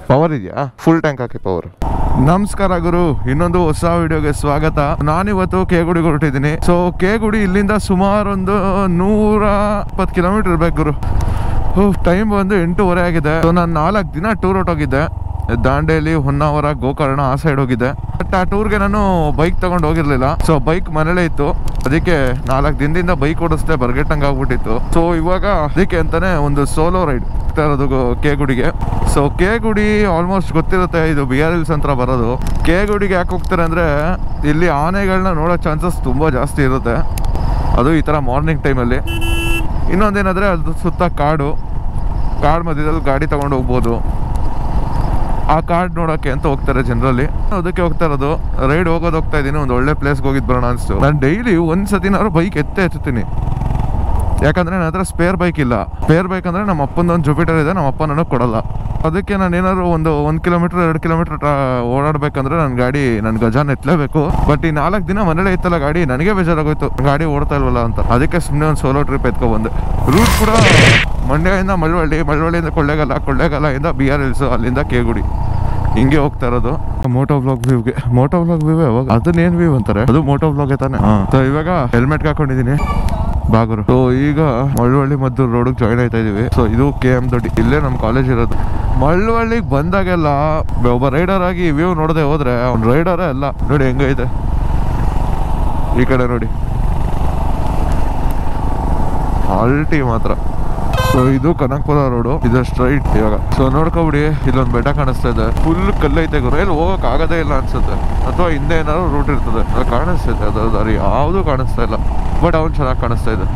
Power ಇದೆಯಾ full tank ಹಾಕಿ power ನಮಸ್ಕಾರ ಗುರು ಇನ್ನೊಂದು ಹೊಸ ವಿಡಿಯೋಗೆ ಸ್ವಾಗತ ನಾನಿವತ್ತು ಕೇಗುಡಿಗೆ ಹೊರಟಿದ್ದೀನಿ ಸೊ ಕೇಗುಡಿ ಇಲ್ಲಿಂದ ಸುಮಾರು ಒಂದು ನೂರ ಇಪ್ಪತ್ತು ಕಿಲೋಮೀಟರ್ ಇರ್ಬೇಕು ಗುರು ಟೈಮ್ ಬಂದು ಎಂಟೂವರೆ ಆಗಿದೆ ಸೊ ನಾನು ನಾಲ್ಕು ದಿನ ಟೂರ್ ಹೊಟ್ಟೋಗಿದ್ದೆ ದಾಂಡೇಲಿ ಹೊನ್ನಾವರ ಗೋಕರ್ಣ ಆ ಸೈಡ್ ಹೋಗಿದ್ದೆ ಬಟ್ ಆ ಟೂರ್ಗೆ ನಾನು ಬೈಕ್ ತಗೊಂಡು ಹೋಗಿರ್ಲಿಲ್ಲ ಸೊ ಬೈಕ್ ಮನೇಲೇ ಇತ್ತು ಅದಕ್ಕೆ ನಾಲ್ಕು ದಿನದಿಂದ ಬೈಕ್ ಓಡಿಸ್ದೆ ಬರ್ಗೆಟ್ಟಂಗೆ ಆಗ್ಬಿಟ್ಟಿತ್ತು ಸೊ ಇವಾಗ ಅದಕ್ಕೆ ಅಂತಾನೆ ಒಂದು ಸೋಲೋ ರೈಡ್ ಇರೋದು ಕೆ ಗುಡಿಗೆ ಸೊ ಕೆ ಗುಡಿ ಆಲ್ಮೋಸ್ಟ್ ಗೊತ್ತಿರುತ್ತೆ ಇದು ಬಿ ಆರ್ ಹಿಲ್ಸ್ ಅಂತ ಬರೋದು ಕೆ ಗುಡಿಗೆ ಯಾಕೆ ಹೋಗ್ತಾರೆ ಅಂದರೆ ಇಲ್ಲಿ ಆನೆಗಳನ್ನ ನೋಡೋ ಚಾನ್ಸಸ್ ತುಂಬ ಜಾಸ್ತಿ ಇರುತ್ತೆ ಅದು ಈ ಥರ ಮಾರ್ನಿಂಗ್ ಟೈಮಲ್ಲಿ ಇನ್ನೊಂದೇನಂದರೆ ಅದು ಸುತ್ತ ಕಾಡು ಕಾಡು ಮಧ್ಯದಲ್ಲಿ ಗಾಡಿ ತಗೊಂಡು ಹೋಗ್ಬೋದು ಆ ಕಾರ್ಡ್ ನೋಡೋಕ್ಕೆ ಅಂತ ಹೋಗ್ತಾರೆ ಜನರಲಿ ಅದಕ್ಕೆ ಹೋಗ್ತಾ ಇರೋದು ರೈಡ್ ಹೋಗೋದು ಹೋಗ್ತಾ ಇದ್ದೀನಿ ಒಂದು ಒಳ್ಳೆ ಪ್ಲೇಸ್ಗೆ ಹೋಗಿದ್ದು ಬರೋಣ ಅನಿಸ್ತು ನಾನು ಡೈಲಿ ಒಂದು ಸತಿನಾದ್ರು ಬೈಕ್ ಎತ್ತೇ ಎತ್ತುತ್ತೀನಿ ಯಾಕಂದ್ರೆ ನನ್ನ ಹತ್ರ ಸ್ಪೇರ್ ಬೈಕ್ ಇಲ್ಲ ಸ್ಪೇರ್ ಬೈಕ್ ಅಂದ್ರೆ ನಮ್ಮ ಅಪ್ಪಂದು ಒಂದು ಜುಪಿಟರ್ ಇದೆ ನಮ್ಮ ಅಪ್ಪ ನನಗೆ ಕೊಡಲ್ಲ ಅದಕ್ಕೆ ನಾನು ಏನಾದ್ರು ಒಂದು ಒಂದು ಕಿಲೋಮೀಟರ್ ಎರಡು ಕಿಲೋಮೀಟರ್ ಓಡಾಡ್ಬೇಕಂದ್ರೆ ನನ್ನ ಗಾಡಿ ನನ್ನ ಗಜಾನ ಎತ್ತಲೇಬೇಕು ಬಟ್ ಈ ನಾಲ್ಕು ದಿನ ಮನೇಲೆ ಇತ್ತಲ್ಲ ಗಾಡಿ ನನಗೆ ಬೇಜಾರಾಗೋಯ್ತು ಗಾಡಿ ಓಡ್ತಾ ಇಲ್ವಲ್ಲ ಅಂತ ಅದಕ್ಕೆ ಸುಮ್ಮನೆ ಒಂದು ಸೋಲೋ ಟ್ರಿಪ್ ಎತ್ಕೊ ಬಂದೆ ರೂಟ್ ಕೂಡ ಮಂಡ್ಯದಿಂದ ಮಳವಳ್ಳಿ ಮಳವಳ್ಳಿಯಿಂದ ಕೊಳ್ಳೇಗಾಲ ಕೊಳ್ಳೇಗಾಲದಿಂದ ಬಿ ಆರ್ ಹಿಲ್ಸು ಅಲ್ಲಿಂದ ಕೇಗುಡಿ ಹಿಂಗೆ ಹೋಗ್ತಾ ಇರೋದು ಮೋಟೋ ಬ್ಲಾಗ್ ವ್ಯೂಗೆ ಮೋಟೋ ಬ್ಲಾಗ್ ವ್ಯೂ ಅವಾಗ ಅದನ್ನ ಏನ್ ವ್ಯೂ ಅಂತಾರೆ ಅದು ಮೋಟೋ ಬ್ಲಾಗ್ ತಾನೆ ಸೊ ಇವಾಗ ಹೆಲ್ಮೆಟ್ ಹಾಕೊಂಡಿದೀನಿ ಬಾಗರು ಸೊ ಈಗ ಮಳವಳ್ಳಿ ಮದ್ದು ರೋಡ್ ಜಾಯ್ನ್ ಆಯ್ತಾ ಇದೀವಿ ಸೊ ಇದು ಕೆ ಎಂ ದೊಡ್ಡಿ ಇಲ್ಲೇ ನಮ್ಮ ಕಾಲೇಜ್ ಇರೋದು ಮಳವಳ್ಳಿಗೆ ಬಂದಾಗೆಲ್ಲ ಒಬ್ಬ ರೈಡರ್ ಆಗಿ ವ್ಯೂ ನೋಡದೆ ಹೋದ್ರೆ ಅವ್ನ ರೈಡರೇ ಅಲ್ಲ ನೋಡಿ ಹೆಂಗೈತೆ ಈ ಕಡೆ ನೋಡಿ ಆಲ್ಟಿ ಮಾತ್ರ ಸೊ ಇದು ಕನಕಪುರ ರೋಡು ಇದು ಸ್ಟ್ರೈಟ್ ಇವಾಗ ಸೊ ನೋಡ್ಕೊಬಿಡಿ ಇಲ್ಲೊಂದು ಬೆಟ್ಟ ಕಾಣಿಸ್ತಾ ಇದೆ ಫುಲ್ ಕಲ್ಲೈತೆ ಗುರು ಎಲ್ಲಿ ಹೋಗಕ್ ಆಗದೇ ಇಲ್ಲ ಅನ್ಸುತ್ತೆ ಅಥವಾ ಹಿಂದೆ ಏನಾದ್ರು ರೂಟ್ ಇರ್ತದೆ ಅದು ಕಾಣಿಸ್ತೈತೆ ಅದ್ರ ದಾರಿ ಯಾವುದು ಕಾಣಿಸ್ತಾ ಇಲ್ಲ ಬಟ್ ಅವ್ನು ಚೆನ್ನಾಗಿ ಕಾಣಿಸ್ತಾ ಇದೆ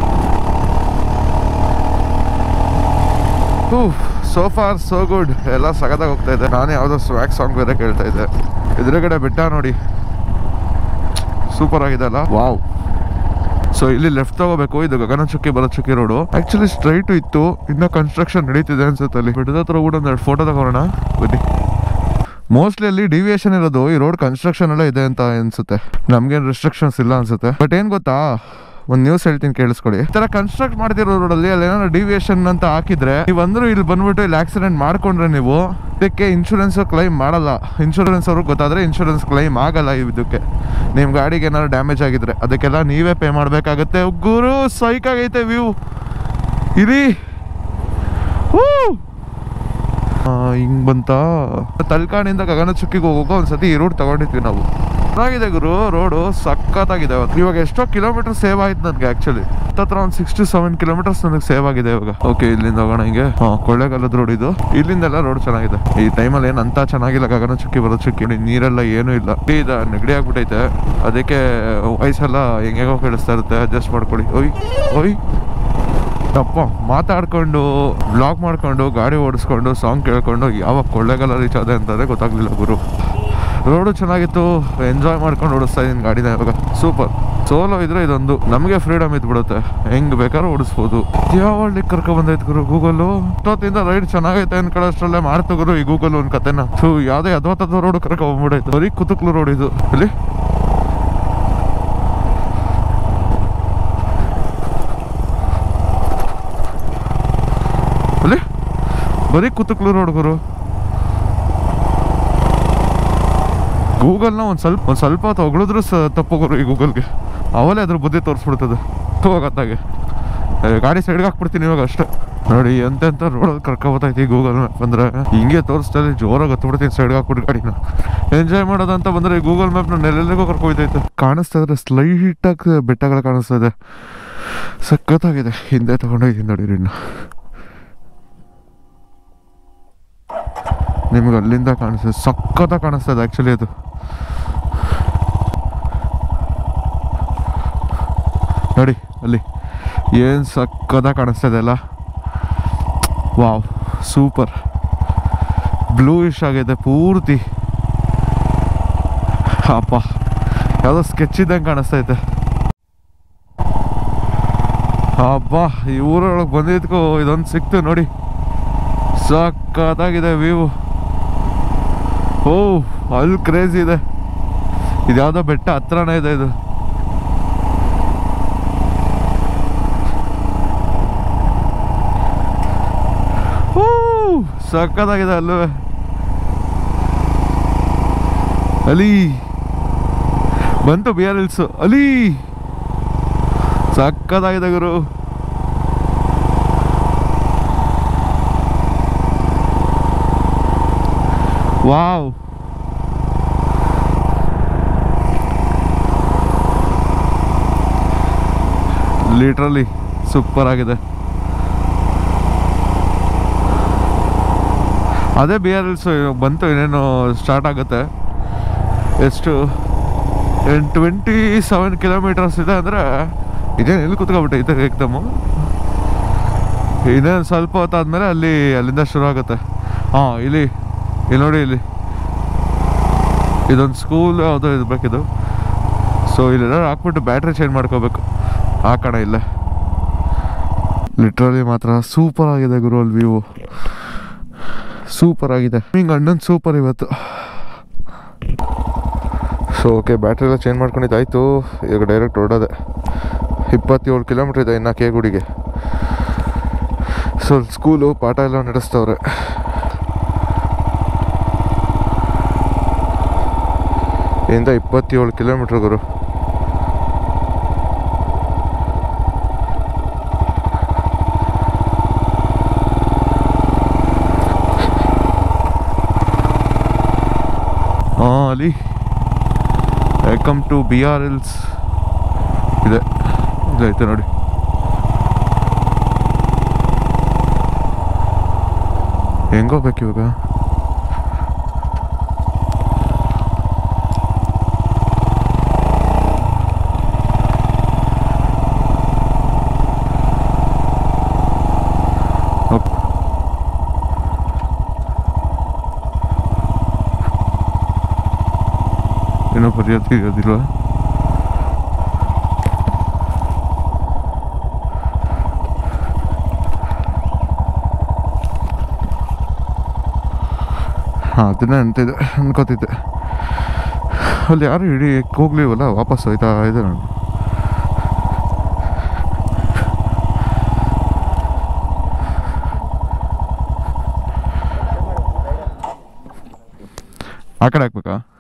ಸೋ ಫಾರ್ ಸೋ ಗುಡ್ ಎಲ್ಲ ಸಗದಾಗ ಹೋಗ್ತಾ ಇದೆ ನಾನು ಯಾವುದೋ ಸ್ವ್ಯಾಕ್ ಸಾಂಗ್ ಬೇರೆ ಕೇಳ್ತಾ ಇದ್ದೆ ಎದುರುಗಡೆ ಬೆಟ್ಟ ನೋಡಿ ಸೂಪರ್ ಆಗಿದೆ ಅಲ್ಲ ವಾವ್ ಸೊ ಇಲ್ಲಿ ಲೆಫ್ಟ್ ತಗೋಬೇಕು ಇದು Gaganachukki Barachukki road actually straight ಇತ್ತು ಇನ್ನ ಕನ್ಸ್ಟ್ರಕ್ಷನ್ ನಡೀತಿದೆ ಅನ್ಸುತ್ತೆ ಅಲ್ಲಿ ಬೆಟ್ಟದ ಹತ್ರ ಕೂಡ ಒಂದೆರಡು ಫೋಟೋ ತಗೋಣ ಬನ್ನಿ ಮೋಸ್ಟ್ಲಿ ಅಲ್ಲಿ ಡಿವಿಯೇಷನ್ ಇರೋದು ಈ ರೋಡ್ ಕನ್ಸ್ಟ್ರಕ್ಷನ್ ಎಲ್ಲ ಇದೆ ಅಂತ ಅನ್ಸುತ್ತೆ ನಮ್ಗೇನ್ ರಿಸ್ಟ್ರಿಕ್ಷನ್ಸ್ ಇಲ್ಲ ಅನ್ಸುತ್ತೆ ಬಟ್ ಏನ್ ಗೊತ್ತಾ ಒಂದ್ ನ್ಯೂಸ್ ಹೇಳ್ತೀನಿ ಕೇಳಿಸ್ಕೊಳ್ಳಿ ಈ ತರ ಕನ್ಸ್ಟ್ರಕ್ಟ್ ಮಾಡ್ತಿರೋ ರೋಡಲ್ಲಿ ಅಲ್ಲಿ ಏನಾದ್ರು ಡಿವಿಯೇಷನ್ ಅಂತ ಹಾಕಿದ್ರೆ ನೀವು ಅಂದ್ರೂ ಇಲ್ಲಿ ಬಂದ್ಬಿಟ್ಟು ಇಲ್ಲಿ ಆಕ್ಸಿಡೆಂಟ್ ಮಾಡ್ಕೊಂಡ್ರೆ ನೀವು ಇದಕ್ಕೆ ಇನ್ಶೂರೆನ್ಸ್ ಕ್ಲೈಮ್ ಮಾಡಲ್ಲ ಇನ್ಶೂರೆನ್ಸ್ ಅವ್ರಿಗೆ ಗೊತ್ತಾದ್ರೆ ಇನ್ಶೂರೆನ್ಸ್ ಕ್ಲೈಮ್ ಆಗಲ್ಲ ಇದಕ್ಕೆ ನಿಮ್ ಗಾಡಿಗೆ ಏನಾದ್ರು ಡ್ಯಾಮೇಜ್ ಆಗಿದ್ರೆ ಅದಕ್ಕೆಲ್ಲ ನೀವೇ ಪೇ ಮಾಡ್ಬೇಕಾಗತ್ತೆ ಗುರು ಸೈಕ್ ಆಗೈತೆ ವ್ಯೂ ಇರಿ ಹೂ ಆ, ಹಿಂಗ್ ಬಂತ ತಲ್ಕಾಣಿಂದ ಗಗನಚುಕ್ಕಿಗೆ ಹೋಗೋಕೆ ಒಂದ್ಸತಿ ಈ ರೂಟ್ ತಗೊಂಡಿದ್ವಿ ನಾವು ಚೆನ್ನಾಗಿದೆ ಗುರು ರೋಡು ಸಖತ್ತಾಗಿದೆ ಅವತ್ತು ಇವಾಗ ಎಷ್ಟೋ ಕಿಲೋಮೀಟರ್ ಸೇವ್ ಆಯ್ತು ನನಗೆ ಆಕ್ಚುಲಿ ಹತ್ರ ಒಂದು ಸಿಕ್ಸ್ ಟು ಸೆವೆನ್ ಕಿಲೋಮೀಟರ್ಸ್ ನನಗೆ ಸೇವ್ ಆಗಿದೆ ಇವಾಗ ಓಕೆ ಇಲ್ಲಿಂದ ಹೋಗೋಣ ಹಿಂಗೆ ಹಾ ಕೊಳ್ಳೇಗಾಲದ ರೋಡ್ ಇದು ಇಲ್ಲಿಂದೆಲ್ಲ ರೋಡ್ ಚೆನ್ನಾಗಿದೆ ಈ ಟೈಮಲ್ಲಿ ಏನು ಅಂತ ಚೆನ್ನಾಗಿಲ್ಲ ಗಗನಚುಕ್ಕಿ ಬರೋ ಚುಕ್ಕಿ ನೋಡಿ, ನೀರೆಲ್ಲ ಏನೂ ಇಲ್ಲ ಇದು ನೆಗಡಿ ಆಗ್ಬಿಟ್ಟೈತೆ ಅದಕ್ಕೆ ವಯಸ್ಸೆಲ್ಲ ಹೆಂಗೆಗೋ ಕೇಳಿಸ್ತಾ ಇರುತ್ತೆ ಅಡ್ಜಸ್ಟ್ ಮಾಡ್ಕೊಳ್ಳಿ ಓಯ್ ಓಯ್ ಅಪ್ಪ ಮಾತಾಡ್ಕೊಂಡು ಬ್ಲಾಗ್ ಮಾಡ್ಕೊಂಡು ಗಾಡಿ ಓಡಿಸ್ಕೊಂಡು ಸಾಂಗ್ ಕೇಳ್ಕೊಂಡು ಯಾವಾಗ ಕೊಳ್ಳೇಗಾಲ ರೀಚ್ ಆದೆ ಅಂತಂದ್ರೆ ಗೊತ್ತಾಗ್ಲಿಲ್ಲ ಗುರು ರೋಡು ಚೆನ್ನಾಗಿತ್ತು ಎಂಜಾಯ್ ಮಾಡ್ಕೊಂಡು ಓಡಿಸ್ತಾ ಇದ್ದೀನಿ ಗಾಡಿನ ಇವಾಗ ಸೂಪರ್ ಸೋಲೋ ಇದ್ರೆ ಇದೊಂದು ನಮಗೆ ಫ್ರೀಡಮ್ ಇದ್ಬಿಡುತ್ತೆ ಹೆಂಗ್ ಬೇಕಾದ್ರೂ ಓಡಿಸ್ಬೋದು ಯಾವ ಹಳ್ಳಿ ಕರ್ಕೊ ಬಂದೈತೆ ಗುರು ಗೂಗಲ್ಲು ಇಷ್ಟೊತ್ತಿಂದ ರೈಡ್ ಚೆನ್ನಾಗೈತೆ ಅನ್ಕೊಳ್ಳೋಷ್ಟ್ರಲ್ಲೇ ಮಾಡ್ತು ಗುರು ಈ ಗೂಗಲ್ ಒಂದು ಕತೆನ ಸೊ ಯಾವುದೇ ಅದ್ವತ್ತದ ರೋಡ್ ಕರ್ಕೊ ಬಂದ್ಬಿಡೈತೆ ಬರೀ ಕುತುಕ್ಲು ರೋಡ್ ಇದು ಇಲ್ಲಿ ಅಲ್ಲಿ ಬರೀ ಕುತುಕ್ಲು ರೋಡ್ ಗುರು ಗೂಗಲ್ನ ಒಂದು ಸ್ವಲ್ಪ ಒಂದು ಸ್ವಲ್ಪ ಹೊತ್ತು ಹೊಗಳಿದ್ರು ಸ ತಪ್ಪು ಗುರು ಈ ಗೂಗಲ್ಗೆ ಅವಲೇ ಅದ್ರ ಬುದ್ಧಿ ತೋರಿಸ್ಬಿಡ್ತದೆ ಹೋಗತ್ತಾಗೆ ಗಾಡಿ ಸೈಡ್ಗೆ ಹಾಕ್ಬಿಡ್ತೀನಿ ಇವಾಗ ಅಷ್ಟೇ ನೋಡಿ ಎಂತೆಂತ ರೋಡಲ್ಲಿ ಕರ್ಕೊಬತ್ತೈತಿ ಗೂಗಲ್ ಮ್ಯಾಪ್ ಅಂದ್ರೆ ಹಿಂಗೆ ತೋರಿಸ್ತಾ ಇದೆ ಜೋರಾಗಿ ಹತ್ಬಿಡ್ತೀನಿ ಸೈಡ್ಗೆ ಹಾಕ್ಬಿಟ್ಟು ಗಾಡಿನ ಎಂಜಾಯ್ ಮಾಡೋದಂತ ಬಂದ್ರೆ ಈ ಗೂಗಲ್ ಮ್ಯಾಪ್ ನಾನು ಎಲ್ಲೆಲ್ಲಿಗೂ ಕರ್ಕೊಯ್ತೈತೆ ಕಾಣಿಸ್ತಾ ಇದ್ರೆ ಸ್ಲೈಟಾಗಿ ಬೆಟ್ಟಗಳು ಕಾಣಿಸ್ತಾ ಇದೆ ಸಖತ್ತಾಗಿದೆ ಹಿಂದೆ ತಗೊಂಡೋಗಿದ್ದೀನಿ ನೋಡಿ ಇನ್ನು ನಿಮ್ಗೆ ಅಲ್ಲಿಂದ ಕಾಣಿಸ್ತದೆ ಸಖತ್ತ ಕಾಣಿಸ್ತದೆ ಆ್ಯಕ್ಚುಲಿ ಅದು ನೋಡಿ ಅಲ್ಲಿ ಏನು ಸಕ್ಕದ ಕಾಣಿಸ್ತದೆ ಅಲ್ಲ ವಾವ್ ಸೂಪರ್ ಬ್ಲೂಯಿಶ್ ಆಗಿದೆ ಪೂರ್ತಿ ಅಪ್ಪ ಯಾವುದೋ ಸ್ಕೆಚ್ ಇದ್ದಂಗೆ ಕಾಣಿಸ್ತೈತೆ ಅಬ್ಬಾ ಈ ಊರೊಳಗೆ ಬಂದಿದ್ಕೋ ಇದೊಂದು ಸಿಕ್ತು ನೋಡಿ ಸಕ್ಕತ್ತಾಗಿದೆ ವ್ಯೂ ಓ ಅಲ್ಲಿ ಕ್ರೇಜ್ ಇದೆ ಇದ್ಯಾವುದೋ ಬೆಟ್ಟ ಹತ್ರನೇ ಇದೆ ಇದು ಸಕ್ಕತ್ತಾಗಿದೆ ಅಲ್ಲೂ ಅಲಿ ಬಂತು ಬಿ ಆರ್ ಎಲ್ಸ್ ಅಲಿ ಸಕ್ಕದಾಗಿದೆ ಗುರು ವಾವ್ ಲಿಟ್ರಲಿ ಸೂಪರ್ ಆಗಿದೆ ಅದೇ ಬಿ ಆರ್ ಎಲ್ಸ್ ಬಂತು ಇನ್ನೇನು ಸ್ಟಾರ್ಟ್ ಆಗುತ್ತೆ ಎಷ್ಟು ಟ್ವೆಂಟಿ ಸೆವೆನ್ ಕಿಲೋಮೀಟರ್ಸ್ ಇದೆ ಅಂದರೆ ಇದೇನು ಎಲ್ಲಿ ಕೂತ್ಕೊಬಿಟ್ಟೆ ಇದೆ ಏಕ್ದಮ್ಮು ಇನ್ನೇನು ಸ್ವಲ್ಪ ಹೊತ್ತಾದ್ಮೇಲೆ ಅಲ್ಲಿ ಅಲ್ಲಿಂದ ಶುರು ಆಗುತ್ತೆ ಹಾಂ ಇಲ್ಲಿ ಇಲ್ಲಿ ನೋಡಿ ಇಲ್ಲಿ ಇದೊಂದು ಸ್ಕೂಲ್ ಯಾವುದೋ ಇರಬೇಕಿದು ಸೊ ಇಲ್ಲೆಲ್ಲ ಹಾಕ್ಬಿಟ್ಟು ಬ್ಯಾಟ್ರಿ ಚೇಂಜ್ ಮಾಡ್ಕೋಬೇಕು ಆ ಕಡೆ ಇಲ್ಲ ಲಿಟ್ರಲಿ ಮಾತ್ರ ಸೂಪರ್ ಆಗಿದೆ ಗುರು ಅಲ್ಲಿ ವ್ಯೂ ಸೂಪರ್ ಆಗಿದೆ ಹಿಂಗೆ ಅಣ್ಣನ್ ಸೂಪರ್ ಇವತ್ತು ಸೊ ಓಕೆ ಬ್ಯಾಟ್ರಿ ಎಲ್ಲ ಚೇಂಜ್ ಮಾಡ್ಕೊಂಡಿದ್ದಾಯ್ತು ಈಗ ಡೈರೆಕ್ಟ್ ಹೊರಡೋದೆ ಇಪ್ಪತ್ತೇಳು ಕಿಲೋಮೀಟ್ರ್ ಇದೆ ಇನ್ನು ಕೇಗುಡಿಗೆ ಸೊ ಸ್ಕೂಲು ಪಾಠ ಎಲ್ಲ ನಡೆಸ್ತವ್ರೆ ಇಂದ ಇಪ್ಪತ್ತೇಳು ಕಿಲೋಮೀಟ್ರ್ ಗುರು ಹಾಂ ಅಲ್ಲಿ welcome to B R hills ಇದೆ ಇದೈತೆ ನೋಡಿ ಹೆಂಗೋಗ್ಬೇಕು ಇವಾಗ ಅಪ್. ಏನೋ ಬರೆಯೋದು ಇರೋದಿಲ್ವಾ ಹಾಂ ಅದನ್ನೇ ಅಂತಿದ್ದೆ ಅನ್ಕೋತಿದ್ದೆ ಅಲ್ಲಿ ಯಾರು ಇಡೀ ಹೋಗ್ಲಿವಲ್ಲ ವಾಪಸ್ ಹೋಯ್ತಾ ಇದೆ ನಾನು ಆ ಕಡೆ ಹಾಕ್ಬೇಕಾ